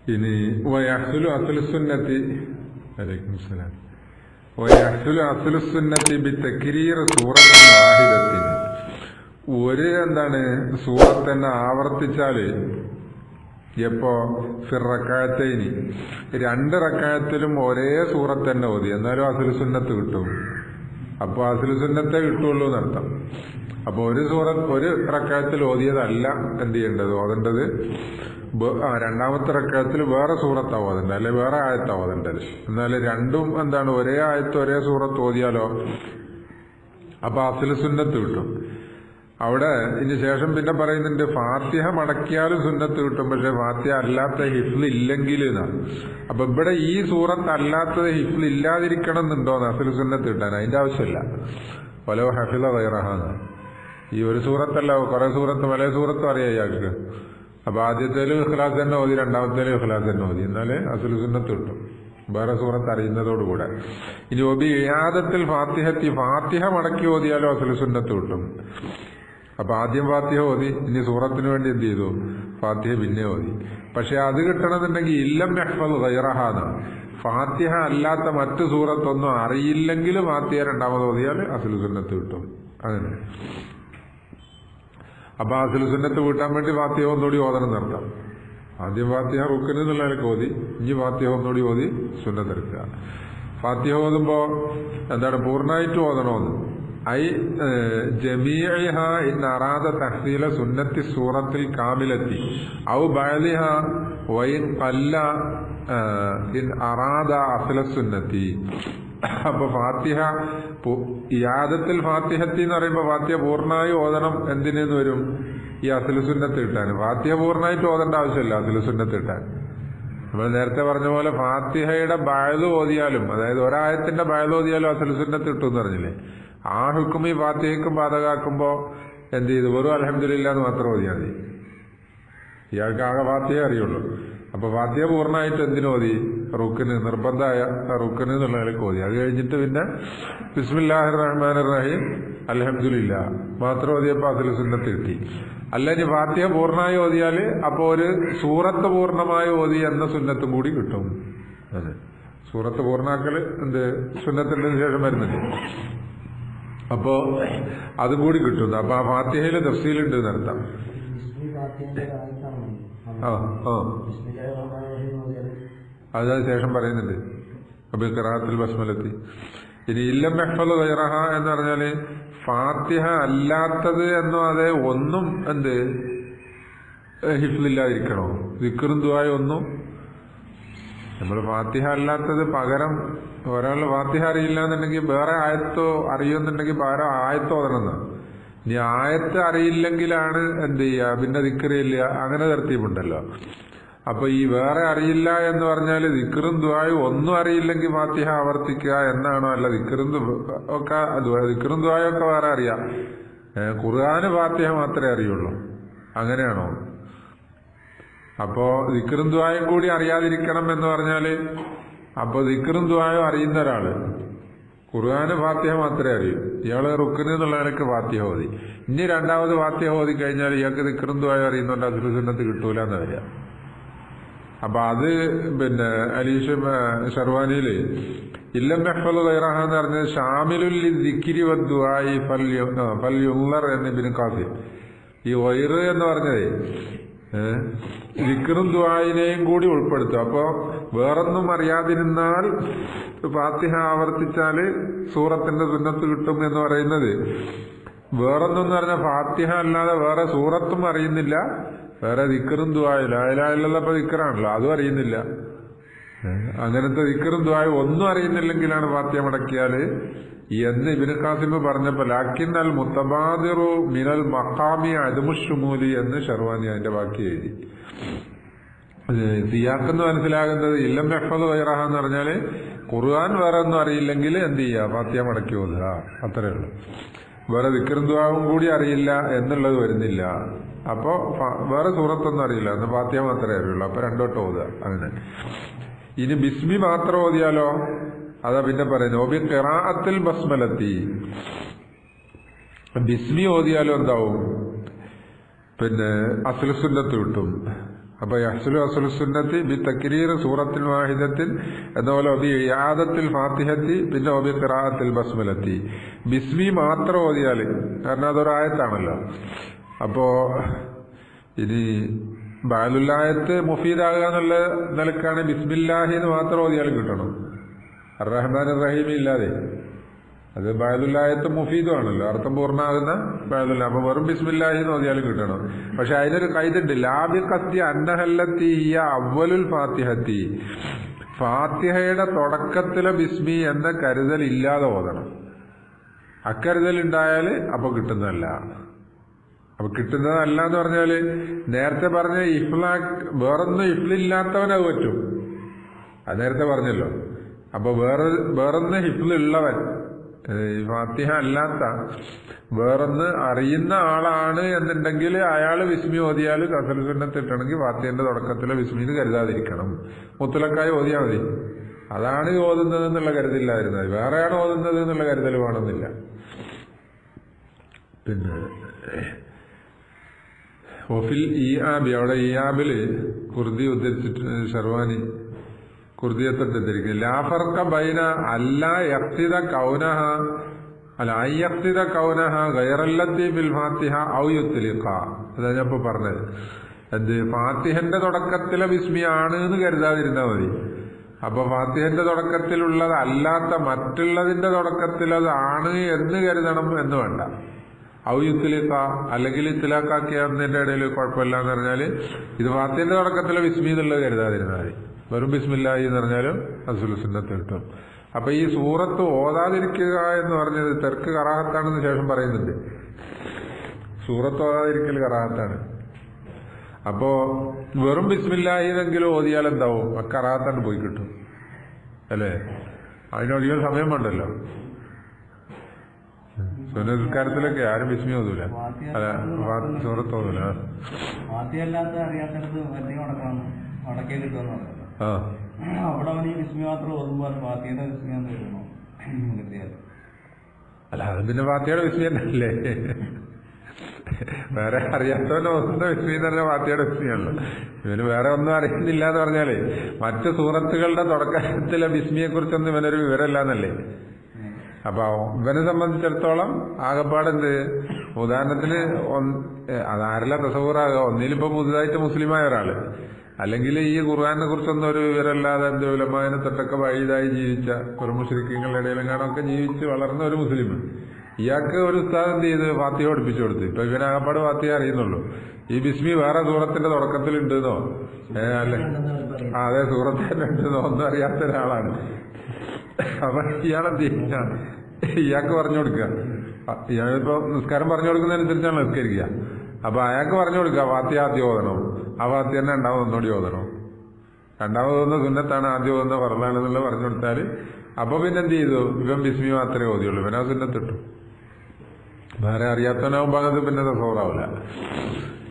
ഇനി വയഹ്സുലു അസ്ലു സുന്നത്തി അലൈക്കും സലാം വയഹ്സുലു അസ്ലു സുന്നത്തി ബി തക്രീർ സൂറത്തിൻ വാഹിദത്തിൻ ഒരു എന്താണ് സൂറത്ത് തന്നെ ആവർത്തിച്ചാല് എപ്പോ ഫിറക്കായത്തേനി രണ്ട് റക്കായത്തിലും ഒരേ സൂറത്ത് തന്നെ ഓതി എന്നാലും അസുൽ സുന്നത്ത് കിട്ടും അപ്പൊ അസുൽ സുന്നത്തെ കിട്ടുള്ളൂ എന്നർത്ഥം അപ്പൊ ഒരു സൂറത്ത് ഒരു റക്കായത്തിൽ ഓതിയതല്ല എന്ത് ചെയ്യേണ്ടത് ഓതേണ്ടത് ബ- ആ, രണ്ടാമത്തെ റക്കായത്തിൽ വേറെ സൂറത്താ ഓതേണ്ടത് അല്ലെ വേറെ ആയത്താ ഓതേണ്ടത് എന്നാല് രണ്ടും എന്താണ് ഒരേ ആയത്ത് ഒരേ സൂറത്ത് ഓതിയാലോ അപ്പൊ അസുൽ സുന്നത്ത് കിട്ടും അവിടെ ഇതിന് ശേഷം പിന്നെ പറയുന്നുണ്ട് ഫാത്തിഹ മടക്കിയാലും സുന്നത്ത് കിട്ടും പക്ഷെ ഫാത്തിഹ അല്ലാത്ത ഹിഫ്ൽ ഇല്ലെങ്കിൽ എന്നാണ് അപ്പൊ ഇവിടെ ഈ സൂറത്ത് അല്ലാത്തത് ഹിഫ്ൽ ഇല്ലാതിരിക്കണം എന്നുണ്ടോന്ന് അസുൽ സുന്നത്ത് കിട്ടാൻ അതിന്റെ ആവശ്യമില്ല പല ഹഫില വൈറഹാന്ന് ഈ ഒരു സൂറത്തല്ല കുറെ സൂറത്ത് പല സൂറത്തും അറിയാം ഇയാൾക്ക് അപ്പൊ ആദ്യത്തേലും ഇഖ്ലാസ് തന്നെ ഓതി രണ്ടാമത്തേലും ഇഖ്ലാസ് തന്നെ ഓതി എന്നാലേ അസുൽ സുന്നത്ത് കിട്ടും വേറെ സൂറത്ത് അറിയുന്നതോടുകൂടെ ഇനി ഒബി ഇയാദത്തിൽ ഫാത്തിഹത്തി ഫാത്തിഹ മടക്കി ഓതിയാലോ അസുൽ സുന്നത്ത് കിട്ടും അപ്പൊ ആദ്യം ഫാത്തിഹ ഓതി ഇനി സൂറത്തിന് വേണ്ടി എന്ത് ചെയ്തു ഫാത്തിഹ പിന്നെ ഓതി പക്ഷെ അത് കിട്ടണമെന്നുണ്ടെങ്കിൽ ഇല്ലം നെഹ്ഫൽ ഗൈറഹാന്ന് ഫാത്തിഹ അല്ലാത്ത മറ്റു സൂറത്തൊന്നും അറിയില്ലെങ്കിൽ ഫാത്തിഹ രണ്ടാമത് ഓതിയാൽ അസുൽ സുന്നത്ത് കിട്ടും അങ്ങനെ അപ്പൊ അസുൽ സുന്നത്ത് വീട്ടാൻ വേണ്ടി ഫാത്തിഹ ഒന്നുകൂടി ഓതണം നിർത്താം ആദ്യം ഫാത്തിഹ റുക്കിന് എന്നുള്ള നിലക്ക് ഓതി ഇനി ഫാത്തിഹ ഒന്നുകൂടി ഓതി സുന്നത്തെടുക്കുക ഫാത്തിഹ ഓതുമ്പോ എന്താണ് പൂർണ്ണമായിട്ട് ഓതണമെന്ന് ഐ ജമീഅഹ ഇൻ അറാദ തഹ്സീല സുന്നത്തി സൂറത്തിൽ കാമിലത്തി ഔ ബഅലിഹ വൈൻ ഖല്ല ഇൻ അറാദ അസ്ല സുന്നത്തി അപ്പൊ ഫാത്തിഹ പു- യാദത്തിൽ ഫാത്തിഹത്തി എന്ന് പറയുമ്പോ ഫാത്തിഹ പൂർണ്ണമായി ഓതണം എന്തിനെന്ന് വരും ഈ അസ്ല സുന്നത്ത് കിട്ടാൻ ഫാത്തിഹ പൂർണ്ണമായിട്ട് ഓതേണ്ട ആവശ്യമില്ല അസ്ല സുന്നത്ത് കിട്ടാൻ നമ്മൾ നേരത്തെ പറഞ്ഞ പോലെ ഫാത്തിഹയുടെ ബയല് ഓതിയാലും അതായത് ഒരായത്തിന്റെ ബയല് ഓതിയാലും അസൽ സുന്നത്ത് കിട്ടും എന്ന് പറഞ്ഞില്ലേ ആ ഹുക്കും ഈ ഫാത്തിഹയ്ക്കും ബാധകാക്കുമ്പോ എന്ത് ചെയ്തു വെറും അലഹമില്ല എന്ന് മാത്രം ഓതിയാൽ മതി ഇയാൾക്ക് ആകെ ഫാത്തിഹ അറിയുള്ളൂ അപ്പൊ ഫാത്തിഹ പൂർണ്ണമായിട്ട് എന്തിനു ഓതി റുക്കിന് നിർബന്ധമായ റുക്കിന് എന്നുള്ള നിലക്ക് ഓതി അത് കഴിഞ്ഞിട്ട് പിന്നെ ബിസ്മില്ലാഹിർ റഹ്മാൻ റഹീം അലഹമില്ല മാത്രം ഓതിയപ്പോ അതിൽ സുന്നത്ത് കിട്ടി അല്ല ഇനി ഫാത്തിഹ പൂർണ്ണമായി ഓതിയാല് അപ്പൊ ഒരു സൂറത്ത് പൂർണ്ണമായി ഓതി എന്ന സുന്നത്തും കൂടി കിട്ടും അതെ സൂറത്ത് പൂർണ്ണാക്കല് എന്ത് സുന്നത്തിന്റെ ശേഷം വരുന്നുണ്ട് അപ്പോ അതും കൂടി കിട്ടുന്നു അപ്പൊ ആ ഫാത്തിഹയില് തഫ്സീലുണ്ട് എന്നർത്ഥം ബിസ്മി ഫാത്തിഹയുടെ ആയത്താണ് ആ ആ ബിസ്മില്ലാഹിർ റഹ്മാനിർ റഹീം ഓതിയാൽ അതിന് ശേഷം പറയുന്നുണ്ട് അപ്പൊ ഖിറാത്തിൽ ബസ്മലത്തി ഇനി ഇല്ലം മെഹ്ഫൽ ഗൈറഹ എന്ന് പറഞ്ഞാല് ഫാത്തിഹ അല്ലാത്തത് എന്നോ അതെ ഒന്നും എന്ത് ഹിഫ്ലില്ലാതിരിക്കണോ ദിക്കറും ദുആയും ഒന്നും നമ്മൾ ഫാത്തിഹ അല്ലാത്തത് പകരം ഒരാൾ ഫാത്തിഹ അറിയില്ല എന്നുണ്ടെങ്കിൽ വേറെ ആയത്തോ അറിയുന്നുണ്ടെങ്കിൽ വേറെ ആയത്തോ ഓതണമെന്ന് ഇനി ആയത്ത് അറിയില്ലെങ്കിലാണ് എന്ത് ചെയ്യുക പിന്നെ ദിക്കറിയില്ല അങ്ങനെ തരത്തിപ്പുണ്ടല്ലോ അപ്പൊ ഈ വേറെ അറിയില്ല എന്ന് പറഞ്ഞാൽ ദിക്കറും ദ്വായും ഒന്നും അറിയില്ലെങ്കിൽ ഫാത്തിഹ ആവർത്തിക്കുക എന്നാണോ അല്ല ദിക്കറും ദു- ഒക്കെ ദുആ- ദിക്കറും ദ്വായും ഒക്കെ വേറെ അറിയാം ഏഹ് ഖുർആന് ഫാത്തിഹ മാത്രമേ അറിയുള്ളൂ അങ്ങനെയാണോ അപ്പോ ദിക്കറും ദ്വായും കൂടി അറിയാതിരിക്കണം എന്ന് പറഞ്ഞാല് അപ്പൊ ദിക്കറും ദ്വായും അറിയുന്ന ഒരാള് ഖുർആാന് ഫാത്തിഹ മാത്രമേ അറിയൂ ഇയാള് റുക്കിന് എന്നുള്ള നിലക്ക് ഫാത്തിഹ ഓതി ഇനി രണ്ടാമത് ഫാത്തിഹ ഓതി കഴിഞ്ഞാൽ ഇയാൾക്ക് ദിക്കറും ദ്വായും അറിയുന്നുണ്ട് അതിൽ സുന്നത്ത് കിട്ടൂല എന്ന് വരിക അപ്പൊ അത് പിന്നെ അലീഷ ഷർവാനിയില് ഇല്ലം മെഹ്ഫൽ ഗൈറഹ എന്ന് പറഞ്ഞത് ഷാമിലുൽ ദിക്കിരി വദ്ദുആയി ഫൽ യു- ആ, ഫൽ യുള്ളർ എന്ന് ഇബ്നു ഖാസിം ഈ വൈറ് എന്ന് പറഞ്ഞതേ ഏഹ് ദിക്കറും ദ്വായിനെയും കൂടി ഉൾപ്പെടുത്തും അപ്പോ വേറൊന്നും അറിയാതിരുന്നാൽ ഫാത്തിഹ ആവർത്തിച്ചാല് സൂറത്തിന്റെ സുന്നത്ത് കിട്ടും എന്ന് പറയുന്നത് വേറൊന്നും പറഞ്ഞാൽ ഫാത്തിഹ അല്ലാതെ വേറെ സൂറത്തും അറിയുന്നില്ല വേറെ ദിക്കറും ദ്വായും ലായിലായില്ലപ്പോ ദിക്കറാണല്ലോ അതും അറിയുന്നില്ല ഏഹ് അങ്ങനത്തെ ദിക്കറും ദ്വായും ഒന്നും അറിയുന്നില്ലെങ്കിലാണ് ഫാത്തിഹ മടക്കിയാല് എന്ന് ഇബിന് ഖാസിമ് പറഞ്ഞപ്പോ ലാക്കിൻ അൽ മുത്തബാദിറു മിനൽ മഖാമി അദമുഷുമൂലി എന്ന് ഷർവാനി അതിന്റെ ബാക്കി എഴുതി സിയാക്കെന്ന് മനസ്സിലാകുന്നത് ഇല്ലം മെഹ്ഫദ് വൈറഹ എന്ന് പറഞ്ഞാല് ഖുർആൻ വേറെ ഒന്നും അറിയില്ലെങ്കിൽ എന്ത് ചെയ്യുക ഫാത്തിഹ മടക്കി ഓതുക അത്രേ ഉള്ളൂ വേറെ ദിക്കറും ദ്വാവും കൂടി അറിയില്ല എന്നുള്ളത് വരുന്നില്ല അപ്പോ ഫ- വേറെ സൂറത്തൊന്നും അറിയില്ല എന്ന് ഫാത്തിഹ മാത്രമേ അറിയുള്ളൂ അപ്പൊ രണ്ടോട്ട് ഓതുക അങ്ങനെ ഇനി ബിസ്മി മാത്രം ഓതിയാലോ അതാ പിന്നെ പറയുന്നത് ഓബി ഖിറാഅത്തിൽ ബസ്മലത്തി ബിസ്മി ഓതിയാലോ എന്താവും പിന്നെ അസ്ലുസുന്നത്ത് കിട്ടും അപ്പൊ യഹ്സുലു അസുൽ സുന്നത്തി ബി തക്രീർ സൂറത്തിൽ വാഹിദത്തിൽ എന്നപോലെ ഒബി യാദത്തിൽ ഫാത്തിഹത്തി പിന്നെ ഒബി ഖിറാഅത്തിൽ ബസ്മലത്തി ബിസ്മി മാത്രം ഓതിയാല് കാരണം അതൊരായത്താണല്ലോ അപ്പോ ഇനി ബാലുല്ലായത്ത് മുഫീദാകുക എന്നുള്ള നിലക്കാണ് ബിസ്മില്ലാഹി എന്ന് മാത്രം ഓതിയാലും കിട്ടണം റഹ്മാൻ റഹീം ഇല്ലാതെ അത് ബാലുല്ലായത്ത് മുഫീദും ആണല്ലോ അർത്ഥം പൂർണ്ണമാകുന്ന ബാലുല്ല അപ്പൊ വെറും ബിസ്മില്ലാഹി എന്ന് ഓതിയാലും കിട്ടണം പക്ഷെ അതിനൊരു കൈതുണ്ട് ലാബി കത്തി അന്നഹല്ലത്തി ഹിയ അവലുൽ ഫാത്തിഹത്തി ഫാത്തിഹയുടെ തുടക്കത്തിലെ ബിസ്മി എന്ന കരുതൽ ഇല്ലാതെ ഓതണം അക്കരുതൽ ഉണ്ടായാൽ അപ്പൊ കിട്ടുന്നതല്ല അപ്പൊ കിട്ടുന്നതല്ല എന്ന് പറഞ്ഞാല് നേരത്തെ പറഞ്ഞ ഇഫ്ലാ വേറൊന്നും ഇഫ്ലില്ലാത്തവനത് പറ്റും അത് നേരത്തെ പറഞ്ഞല്ലോ അപ്പൊ വേറെ വേറൊന്ന് ഹിഫ്ലുള്ളവൻ ഈ ഫാത്തിഹ അല്ലാത്ത വേറൊന്ന് അറിയുന്ന ആളാണ് എന്നുണ്ടെങ്കിൽ അയാൾ വിസ്മി ഓതിയാൽ കസലുസുന്നത്തിട്ടണമെങ്കിൽ ഫാത്തിഹന്റെ തുടക്കത്തിലെ വിസ്മിന്ന് കരുതാതിരിക്കണം മുത്തലക്കായി ഓതിയാൽ മതി അതാണ് ഈ ഓതുന്നത് എന്നുള്ള കരുതില്ലായിരുന്നത് വേറെയാണ് ഓതുന്നത് എന്നുള്ള കരുതൽ വേണമെന്നില്ല പിന്നെ ഒഫിൽ ഈ ആബി അവിടെ ഈ ആബില് കുർദി ഉദ്ധരിച്ചിട്ട് ഷർവാനി കുർദിയത്തെ ഉദ്ധരിക്കുന്നത് ലാഫർക്ക ബൈന അല്ല യക്തിത കൗനഹ അല്ല അയ്യക്തിത കൗനഹ ഗൈറല്ലത്തി ബിൽ ഫാത്തിഹ ഔ യുത്തലിഖ അതാ ഞാൻ ഇപ്പൊ പറഞ്ഞത് എന്ത് ഫാത്തിഹന്റെ തുടക്കത്തിലെ വിസ്മിയാണ് എന്ന് കരുതാതിരുന്നാൽ മതി അപ്പൊ ഫാത്തിഹന്റെ തുടക്കത്തിലുള്ളത് അല്ലാത്ത മറ്റുള്ളതിന്റെ തുടക്കത്തിലതാണ് എന്ന് കരുതണം എന്ന് വേണ്ട ഔയുത്തിലേക്ക അല്ലെങ്കിൽ ഇത്തിലാക്കാക്കിയതിന്റെ ഇടയിൽ കുഴപ്പമില്ല എന്ന് പറഞ്ഞാല് ഇത് ഫാത്തിന്റെ തുടക്കത്തിലെ വിസ്മി എന്നുള്ളത് കരുതാതിരുന്നാൽ മതി വെറും ബിസ്മില്ലായി എന്ന് പറഞ്ഞാലും അസുലുസുന്നത്ത് കിട്ടും അപ്പൊ ഈ സൂറത്ത് ഓതാതിരിക്കുക എന്ന് പറഞ്ഞത് തെർക്ക് കറാഹത്താണെന്ന് ശേഷം പറയുന്നുണ്ട് സൂറത്ത് ഓതാതിരിക്കൽ കറാഹത്താണ് അപ്പോ വെറും ബിസ്മില്ലാഹി എന്നെങ്കിലും ഓതിയാൽ എന്താവും ആ കറാഹത്താണ് പോയി കിട്ടും അല്ലേ അതിനധികം സമയം വേണ്ടല്ലോ സുനസ്കാരത്തിലൊക്കെ ആരും വിസ്മി ഓതൂല അല്ല ഫാ- സൂറത്ത് ഓതൂല ആദ്യമല്ലാത്ത അറിയാത്തടത്ത് വലിയ മുടക്കണം മുടക്കേ കിട്ടുമെന്ന് പറയുന്നത് ആ അവിടെ അവന് ഈ വിസ്മി മാത്രം ഓർമ്മ ഫാത്തിയുടെ വിസ്മി എന്ന് വരുന്നു കിട്ടിയാൽ അല്ല അത് പിന്നെ ഫാത്തിയുടെ വിസ്മി തന്നെയല്ലേ വേറെ അറിയാത്തവൻ ഓതുന്ന വിസ്മി എന്ന് പറഞ്ഞാൽ ഫാത്തിയുടെ വിസ്മിയാണല്ലോ ഇവന് വേറെ ഒന്നും അറിയുന്നില്ല എന്ന് പറഞ്ഞാലേ മറ്റ് സൂറത്തുകളുടെ തുടക്കത്തിലെ വിസ്മിയെ കുറിച്ചൊന്നും ഇവനൊരു വിവരമില്ല എന്നല്ലേ അപ്പൊ ഇവനെ സംബന്ധിച്ചിടത്തോളം ആകപ്പാടെന്ത് ഉദാഹരണത്തിന് ഒന്ന് അതാരല്ല തസവൂറാകുക ഒന്നിലിപ്പോ പുതുതായിട്ട് മുസ്ലിമായ ഒരാള് അല്ലെങ്കിൽ ഈ ഖുർആാനെ കുറിച്ചൊന്നും ഒരു വിവരമില്ലാതെ എന്ത് ഉലമാനെ തൊട്ടൊക്കെ വഴിതായി ജീവിച്ച ഒരു മുസ്ലിങ്ങളുടെ ഇടയിലെങ്ങാനൊക്കെ ജീവിച്ച് വളർന്ന ഒരു മുസ്ലിം ഇയാൾക്ക് ഒരു ഉസ്താദ് എന്ത് ചെയ്ത് ഫാത്തിഹ പഠിപ്പിച്ചു കൊടുത്തു ഇപ്പൊ ഇവനാകപ്പാട് ഫാത്തിഹ അറിയുന്നുള്ളൂ ഈ ബിസ്മി വേറെ സൂറത്തിന്റെ തുടക്കത്തിൽ ഉണ്ടെന്നോ ഏ അല്ലെ ആ അതെ സൂറത്ത് തന്നെ ഉണ്ടെന്നോ ഒന്നും അറിയാത്ത ഒരാളാണ് അപ്പൊ ഇയാളെന്ത് ചെയ്യുക ഇയാൾക്ക് പറഞ്ഞു കൊടുക്കുക അ- ഇയാളിപ്പോ നിസ്കാരം പറഞ്ഞു കൊടുക്കുന്നതനുസരിച്ചാണ് നിസ്കരിക്കുക അപ്പൊ അയാൾക്ക് പറഞ്ഞു കൊടുക്കുക വാത്തി ആദ്യം ഓതണം ആ വാത്തി തന്നെ രണ്ടാമത് ഒന്നുകൂടി ഓതണം രണ്ടാമത് ഓതുന്ന സുന്നത്താണ് ആദ്യം ഓതുന്ന ഫറലാണെന്നുള്ളത് പറഞ്ഞു കൊടുത്താൽ അപ്പൊ പിന്നെ എന്ത് ചെയ്തു ഇവൻ ബിസ്മി മാത്രമേ ഓതിയുള്ളൂ ഇവൻ ആ സുന്നത്തിട്ടു വേറെ അറിയാത്തവനാകുമ്പോൾ അത് പിന്നെ സഫോറാവില്ല